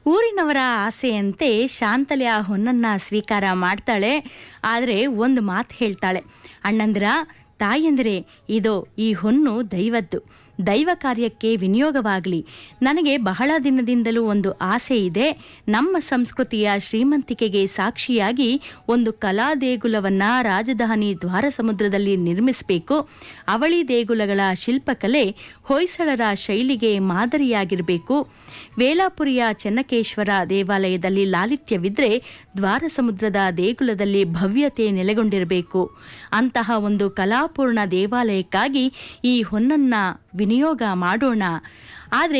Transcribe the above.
ಊರಿನವರ ಆಸೆಯಂತೆ ಶಾಂತಲೆ ಆ ಹೊನ್ನನ್ನ ಸ್ವೀಕಾರ ಮಾಡ್ತಾಳೆ ಆದರೆ ಒಂದು ಮಾತು ಹೇಳ್ತಾಳೆ ಅಣ್ಣಂದಿರ ತಾಯಂದಿರೆ ಇದೋ ಈ ಹೊನ್ನು ದೈವದ್ದು ದೈವ ಕಾರ್ಯಕ್ಕೆ ವಿನಿಯೋಗವಾಗಲಿ ನನಗೆ ಬಹಳ ದಿನದಿಂದಲೂ ಒಂದು ಆಸೆ ಇದೆ ನಮ್ಮ ಸಂಸ್ಕೃತಿಯ ಶ್ರೀಮಂತಿಕೆಗೆ ಸಾಕ್ಷಿಯಾಗಿ ಒಂದು ಕಲಾ ದೇಗುಲವನ್ನ ರಾಜಧಾನಿ ದ್ವಾರ ಸಮುದ್ರದಲ್ಲಿ ನಿರ್ಮಿಸಬೇಕು ಅವಳಿ ದೇಗುಲಗಳ ಶಿಲ್ಪಕಲೆ ಹೊಯ್ಸಳರ ಶೈಲಿಗೆ ಮಾದರಿಯಾಗಿರಬೇಕು ವೇಲಾಪುರಿಯ ಚೆನ್ನಕೇಶ್ವರ ದೇವಾಲಯದಲ್ಲಿ ಲಾಲಿತ್ಯವಿದ್ರೆ ದ್ವಾರ ಸಮುದ್ರದ ದೇಗುಲದಲ್ಲಿ ಭವ್ಯತೆ ನೆಲೆಗೊಂಡಿರಬೇಕು ಅಂತಹ ಒಂದು ಕಲಾಪೂರ್ಣ ದೇವಾಲಯಕ್ಕಾಗಿ ಈ ಹೊನ್ನನ್ನ ವಿನಿಯೋಗ ಮಾಡೋಣ ಆದರೆ